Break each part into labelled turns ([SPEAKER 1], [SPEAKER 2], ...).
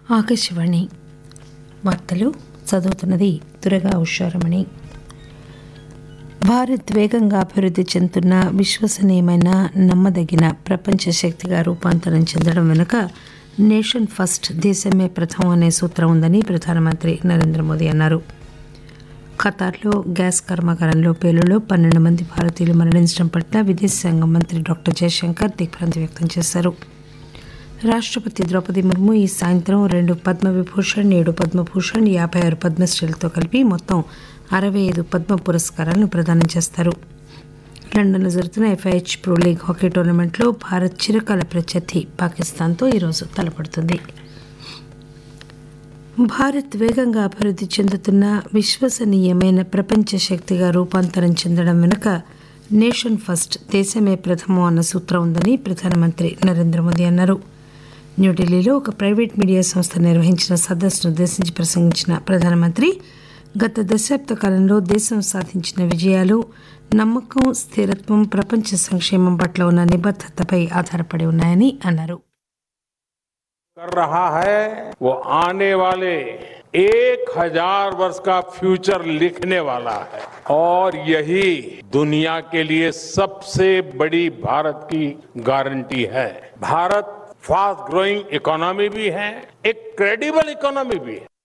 [SPEAKER 1] ఆకాశవాణి వార్తలు చదువుతున్నది దురగా ఉషారమణి భారత్ వేగంగా అభివృద్ధి చెందుతున్న విశ్వసనీయమైన నమ్మదగిన ప్రపంచ శక్తిగా రూపాంతరం చెందడం వెనుక నేషన్ ఫస్ట్ దేశమే ప్రథమం అనే సూత్రం ఉందని ప్రధానమంత్రి నరేంద్ర మోదీ అన్నారు ఖతార్లో గ్యాస్ కర్మాగారంలో పేలులో పన్నెండు మంది భారతీయులు మరణించడం పట్ల విదేశాంగ మంత్రి డాక్టర్ జయశంకర్ దిగ్భ్రాంతి వ్యక్తం చేశారు రాష్టపతి ద్రౌపది ముర్ము ఈ సాయంత్రం రెండు పద్మవిభూషణ్ ఏడు పద్మభూషణ్ యాభై ఆరు పద్మశ్రీలతో కలిపి మొత్తం అరవై ఐదు పద్మ పురస్కారాలను ప్రదానం చేస్తారు లండన్లో జరుగుతున్న ఎఫ్ఐహెచ్ ప్రో లీగ్ హాకీ టోర్నమెంట్లో భారత్ చిరకాల ప్రత్యర్థి పాకిస్తాన్తో ఈరోజు తలపడుతుంది భారత్ వేగంగా అభివృద్ధి చెందుతున్న విశ్వసనీయమైన ప్రపంచ శక్తిగా రూపాంతరం చెందడం వెనుక నేషన్ ఫస్ట్ దేశమే ప్రథమం అన్న సూత్రం ఉందని ప్రధానమంత్రి నరేంద్ర మోదీ అన్నారు న్యూఢిల్లీలో ఒక ప్రైవేట్ మీడియా సంస్థ నిర్వహించిన సదస్సును ఉద్దేశించి ప్రసంగించిన ప్రధానమంత్రి గత దశాబ్ద కాలంలో దేశం సాధించిన విజయాలు నమ్మకం స్థిరత్వం ప్రపంచ సంక్షేమం పట్ల ఉన్న నిబద్దతపై ఆధారపడి ఉన్నాయని అన్నారు
[SPEAKER 2] कर रहा है वो आने वाले एक हजार वर्ष का फ्यूचर लिखने वाला है और यही दुनिया के लिए सबसे बड़ी भारत की गारंटी है भारत फास्ट ग्रोइंग इकोनॉमी भी है एक क्रेडिबल इकोनॉमी भी है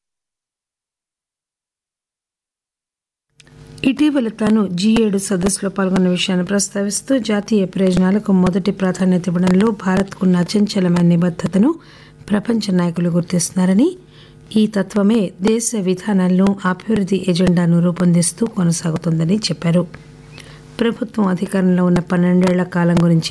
[SPEAKER 1] ఇటీవల తాను జీ ఏడు సదస్సులో పాల్గొన్న విషయాన్ని ప్రస్తావిస్తూ జాతీయ ప్రయోజనాలకు మొదటి ప్రాధాన్యత ఇవ్వడంలో భారత్కున్న అచంచలమైన నిబద్దతను ప్రపంచ నాయకులు గుర్తిస్తున్నారని ఈ తత్వమే దేశ విధానాలను అభివృద్ధి ఎజెండాను రూపొందిస్తూ కొనసాగుతోందని చెప్పారు ప్రభుత్వం అధికారంలో ఉన్న పన్నెండేళ్ల కాలం గురించి